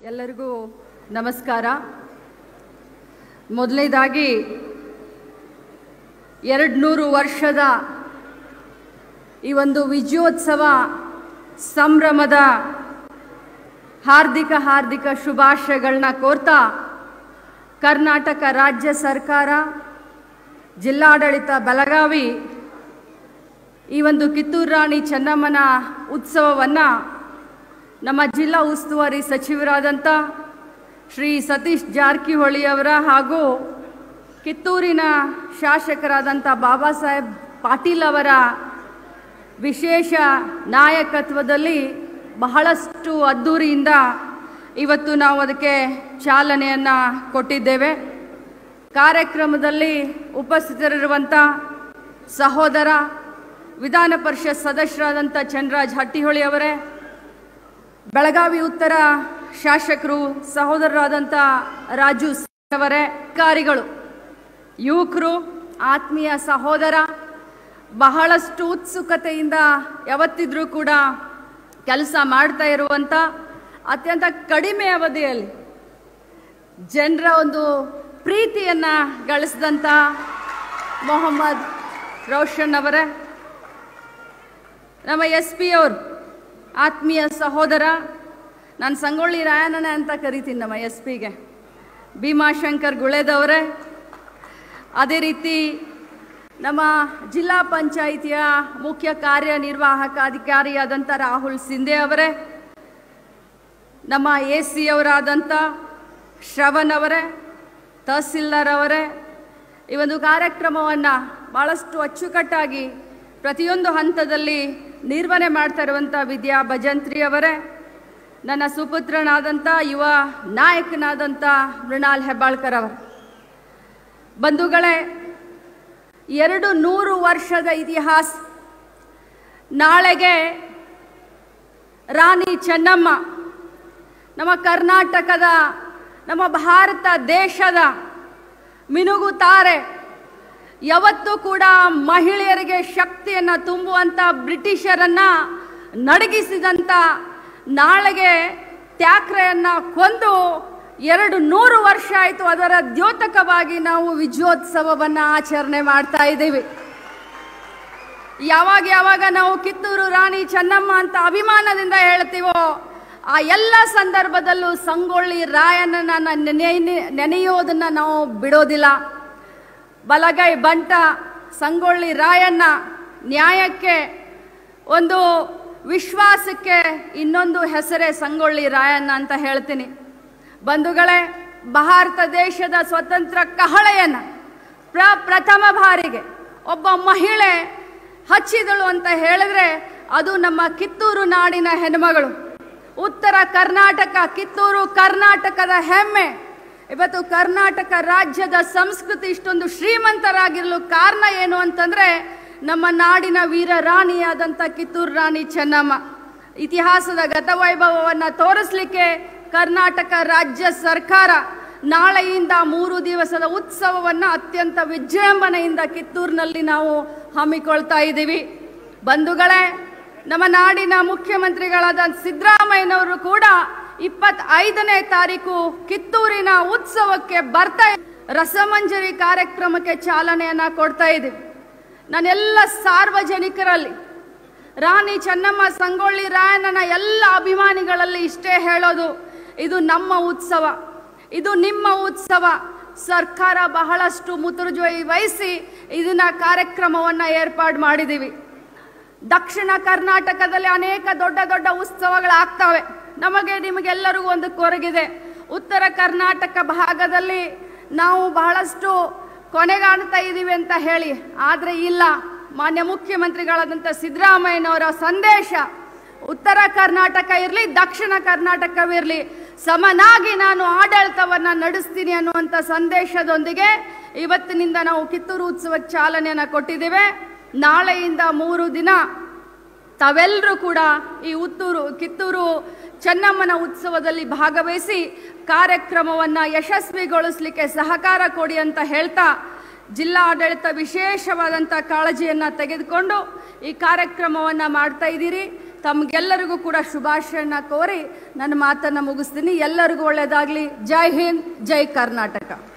ಎಲ್ಲರಿಗೂ ನಮಸ್ಕಾರ ಮೊದಲನೇದಾಗಿ ಎರಡು ನೂರು ವರ್ಷದ ಈ ಒಂದು ವಿಜಯೋತ್ಸವ ಸಂಭ್ರಮದ ಹಾರ್ದಿಕ ಹಾರ್ದಿಕ ಶುಭಾಶಯಗಳನ್ನ ಕೋರ್ತಾ ಕರ್ನಾಟಕ ರಾಜ್ಯ ಸರ್ಕಾರ ಜಿಲ್ಲಾಡಳಿತ ಬೆಳಗಾವಿ ಈ ಒಂದು ಕಿತ್ತೂರು ರಾಣಿ ಚೆನ್ನಮ್ಮನ ಉತ್ಸವವನ್ನು ನಮ್ಮ ಜಿಲ್ಲಾ ಉಸ್ತುವಾರಿ ಸಚಿವರಾದಂಥ ಶ್ರೀ ಸತೀಶ್ ಜಾರಕಿಹೊಳಿ ಅವರ ಹಾಗೂ ಕಿತ್ತೂರಿನ ಶಾಸಕರಾದಂಥ ಬಾಬಾ ಸಾಹೇಬ್ ಪಾಟೀಲ್ ಅವರ ವಿಶೇಷ ನಾಯಕತ್ವದಲ್ಲಿ ಬಹಳಷ್ಟು ಅದ್ಧೂರಿಯಿಂದ ಇವತ್ತು ನಾವು ಅದಕ್ಕೆ ಚಾಲನೆಯನ್ನು ಕೊಟ್ಟಿದ್ದೇವೆ ಕಾರ್ಯಕ್ರಮದಲ್ಲಿ ಉಪಸ್ಥಿತರಿರುವಂಥ ಸಹೋದರ ವಿಧಾನ ಪರಿಷತ್ ಸದಸ್ಯರಾದಂಥ ಚಂದ್ರರಾಜ್ ಹಟ್ಟಿಹೊಳಿ ಅವರೇ ಬೆಳಗಾವಿ ಉತ್ತರ ಶಾಸಕರು ಸಹೋದರರಾದಂಥ ರಾಜು ಸಿ ಅವರೇ ಅಧಿಕಾರಿಗಳು ಯುವಕರು ಆತ್ಮೀಯ ಸಹೋದರ ಬಹಳಷ್ಟು ಉತ್ಸುಕತೆಯಿಂದ ಯಾವತ್ತಿದ್ರೂ ಕೂಡ ಕೆಲಸ ಮಾಡ್ತಾ ಇರುವಂಥ ಅತ್ಯಂತ ಕಡಿಮೆ ಅವಧಿಯಲ್ಲಿ ಜನರ ಒಂದು ಪ್ರೀತಿಯನ್ನು ಗಳಿಸಿದಂಥ ಮೊಹಮ್ಮದ್ ರೋಷನ್ ಅವರೇ ನಮ್ಮ ಎಸ್ ಪಿ ಅವರು ಆತ್ಮೀಯ ಸಹೋದರ ನಾನು ಸಂಗೊಳ್ಳಿ ರಾಯಣ್ಣನ ಅಂತ ಕರಿತೀನಿ ನಮ್ಮ ಎಸ್ ಪಿಗೆ ಭೀಮಾಶಂಕರ್ ಗುಳೇದವರೇ ಅದೇ ರೀತಿ ನಮ್ಮ ಜಿಲ್ಲಾ ಪಂಚಾಯಿತಿಯ ಮುಖ್ಯ ಕಾರ್ಯನಿರ್ವಾಹಕ ಅಧಿಕಾರಿಯಾದಂಥ ರಾಹುಲ್ ಸಿಂಧೆ ಅವರೇ ನಮ್ಮ ಎ ಸಿ ಅವರಾದಂಥ ಶ್ರವಣ್ ಅವರೇ ತಹಸೀಲ್ದಾರ್ ಅವರೇ ಈ ಒಂದು ಕಾರ್ಯಕ್ರಮವನ್ನು ಭಾಳಷ್ಟು ಅಚ್ಚುಕಟ್ಟಾಗಿ ಪ್ರತಿಯೊಂದು ಹಂತದಲ್ಲಿ ನಿರ್ವಹಣೆ ಮಾಡ್ತಾ ಇರುವಂಥ ವಿದ್ಯಾ ಭಜಂತ್ರಿ ಅವರೇ ನನ್ನ ಸುಪುತ್ರನಾದಂಥ ಯುವ ನಾಯಕನಾದಂಥ ಮೃಣಾಲ್ ಹೆಬ್ಬಾಳ್ಕರ್ ಅವರು ಬಂಧುಗಳೇ ಎರಡು ನೂರು ವರ್ಷದ ಇತಿಹಾಸ ನಾಳೆಗೆ ರಾಣಿ ಚೆನ್ನಮ್ಮ ನಮ್ಮ ಕರ್ನಾಟಕದ ನಮ್ಮ ಭಾರತ ದೇಶದ ಮಿನುಗುತ್ತಾರೆ ಯಾವತ್ತೂ ಕೂಡ ಮಹಿಳೆಯರಿಗೆ ಶಕ್ತಿಯನ್ನು ತುಂಬುವಂಥ ಬ್ರಿಟಿಷರನ್ನ ನಡಗಿಸಿದಂಥ ನಾಳೆಗೆ ತ್ಯಾಕ್ರೆಯನ್ನು ಕೊಂದು ಎರಡು ನೂರು ವರ್ಷ ಆಯಿತು ಅದರ ದ್ಯೋತಕವಾಗಿ ನಾವು ವಿಜಯೋತ್ಸವವನ್ನು ಆಚರಣೆ ಮಾಡ್ತಾ ಇದ್ದೀವಿ ಯಾವಾಗ ಯಾವಾಗ ನಾವು ಕಿತ್ತೂರು ರಾಣಿ ಚೆನ್ನಮ್ಮ ಅಂತ ಅಭಿಮಾನದಿಂದ ಹೇಳ್ತೀವೋ ಆ ಎಲ್ಲ ಸಂದರ್ಭದಲ್ಲೂ ಸಂಗೊಳ್ಳಿ ರಾಯಣ್ಣನ ನೆನೆ ನೆನೆಯೋದನ್ನು ನಾವು ಬಿಡೋದಿಲ್ಲ ಬಲಗೈ ಬಂಟ ಸಂಗೊಳ್ಳಿ ರಾಯಣ್ಣ ನ್ಯಾಯಕ್ಕೆ ಒಂದು ವಿಶ್ವಾಸಕ್ಕೆ ಇನ್ನೊಂದು ಹೆಸರೇ ಸಂಗೊಳ್ಳಿ ರಾಯಣ್ಣ ಅಂತ ಹೇಳ್ತೀನಿ ಬಂಧುಗಳೇ ಭಾರತ ದೇಶದ ಸ್ವತಂತ್ರ ಕಹಳೆಯನ್ನು ಪ್ರ ಪ್ರಥಮ ಬಾರಿಗೆ ಒಬ್ಬ ಮಹಿಳೆ ಹಚ್ಚಿದಳು ಅಂತ ಹೇಳಿದ್ರೆ ಅದು ನಮ್ಮ ಕಿತ್ತೂರು ನಾಡಿನ ಹೆಣ್ಮಗಳು ಉತ್ತರ ಕರ್ನಾಟಕ ಕಿತ್ತೂರು ಕರ್ನಾಟಕದ ಹೆಮ್ಮೆ ಇವತ್ತು ಕರ್ನಾಟಕ ರಾಜ್ಯದ ಸಂಸ್ಕೃತಿ ಇಷ್ಟೊಂದು ಶ್ರೀಮಂತರಾಗಿರಲು ಕಾರಣ ಏನು ಅಂತಂದ್ರೆ ನಮ್ಮ ನಾಡಿನ ವೀರ ರಾಣಿಯಾದಂಥ ಕಿತ್ತೂರು ರಾಣಿ ಚೆನ್ನಮ್ಮ ಇತಿಹಾಸದ ಗತವೈಭವವನ್ನು ತೋರಿಸಲಿಕ್ಕೆ ಕರ್ನಾಟಕ ರಾಜ್ಯ ಸರ್ಕಾರ ನಾಳೆಯಿಂದ ಮೂರು ದಿವಸದ ಉತ್ಸವವನ್ನು ಅತ್ಯಂತ ವಿಜೃಂಭಣೆಯಿಂದ ಕಿತ್ತೂರಿನಲ್ಲಿ ನಾವು ಹಮ್ಮಿಕೊಳ್ತಾ ಇದ್ದೀವಿ ಬಂಧುಗಳೇ ನಮ್ಮ ನಾಡಿನ ಮುಖ್ಯಮಂತ್ರಿಗಳಾದ ಸಿದ್ದರಾಮಯ್ಯನವರು ಕೂಡ ಇಪ್ಪತ್ತೈದನೇ ತಾರೀಕು ಕಿತ್ತೂರಿನ ಉತ್ಸವಕ್ಕೆ ಬರ್ತಾ ರಸಮಂಜರಿ ಕಾರ್ಯಕ್ರಮಕ್ಕೆ ಚಾಲನೆಯನ್ನ ಕೊಡ್ತಾ ಇದ್ದೀವಿ ನಾನೆಲ್ಲ ಸಾರ್ವಜನಿಕರಲ್ಲಿ ರಾಣಿ ಚೆನ್ನಮ್ಮ ಸಂಗೊಳ್ಳಿ ರಾಯಣ್ಣನ ಎಲ್ಲ ಅಭಿಮಾನಿಗಳಲ್ಲಿ ಇಷ್ಟೇ ಹೇಳೋದು ಇದು ನಮ್ಮ ಉತ್ಸವ ಇದು ನಿಮ್ಮ ಉತ್ಸವ ಸರ್ಕಾರ ಬಹಳಷ್ಟು ಮುತುರ್ಜೊಯ್ ವಹಿಸಿ ಇದನ್ನ ಕಾರ್ಯಕ್ರಮವನ್ನು ಏರ್ಪಾಡು ಮಾಡಿದ್ದೀವಿ ದಕ್ಷಿಣ ಕರ್ನಾಟಕದಲ್ಲಿ ಅನೇಕ ದೊಡ್ಡ ದೊಡ್ಡ ಉತ್ಸವಗಳಾಗ್ತವೆ ನಮಗೆ ನಿಮಗೆಲ್ಲರಿಗೂ ಒಂದು ಕೊರಗಿದೆ ಉತ್ತರ ಕರ್ನಾಟಕ ಭಾಗದಲ್ಲಿ ನಾವು ಬಹಳಷ್ಟು ಕೊನೆಗಾಣ್ತಾ ಇದ್ದೀವಿ ಅಂತ ಹೇಳಿ ಆದರೆ ಇಲ್ಲ ಮಾನ್ಯ ಮುಖ್ಯಮಂತ್ರಿಗಳಾದಂಥ ಸಿದ್ದರಾಮಯ್ಯನವರ ಸಂದೇಶ ಉತ್ತರ ಕರ್ನಾಟಕ ಇರಲಿ ದಕ್ಷಿಣ ಕರ್ನಾಟಕವಿರಲಿ ಸಮನಾಗಿ ನಾನು ಆಡಳಿತವನ್ನು ನಡೆಸ್ತೀನಿ ಅನ್ನುವಂಥ ಸಂದೇಶದೊಂದಿಗೆ ಇವತ್ತಿನಿಂದ ನಾವು ಕಿತ್ತೂರು ಉತ್ಸವಕ್ಕೆ ಚಾಲನೆಯನ್ನು ಕೊಟ್ಟಿದ್ದೇವೆ ನಾಳೆಯಿಂದ ಮೂರು ದಿನ ತಾವೆಲ್ಲರೂ ಕೂಡ ಈ ಉತ್ತೂರು ಕಿತ್ತೂರು ಚೆನ್ನಮ್ಮನ ಉತ್ಸವದಲ್ಲಿ ಭಾಗವಹಿಸಿ ಕಾರ್ಯಕ್ರಮವನ್ನು ಯಶಸ್ವಿಗೊಳಿಸಲಿಕ್ಕೆ ಸಹಕಾರ ಕೊಡಿ ಅಂತ ಹೇಳ್ತಾ ಜಿಲ್ಲಾ ಆಡಳಿತ ವಿಶೇಷವಾದಂಥ ಕಾಳಜಿಯನ್ನು ತೆಗೆದುಕೊಂಡು ಈ ಕಾರ್ಯಕ್ರಮವನ್ನು ಮಾಡ್ತಾ ಇದ್ದೀರಿ ತಮ್ಗೆಲ್ಲರಿಗೂ ಕೂಡ ಶುಭಾಶಯನ ಕೋರಿ ನನ್ನ ಮಾತನ್ನ ಮುಗಿಸ್ತೀನಿ ಎಲ್ಲರಿಗೂ ಒಳ್ಳೇದಾಗ್ಲಿ ಜೈ ಹಿಂದ್ ಜೈ ಕರ್ನಾಟಕ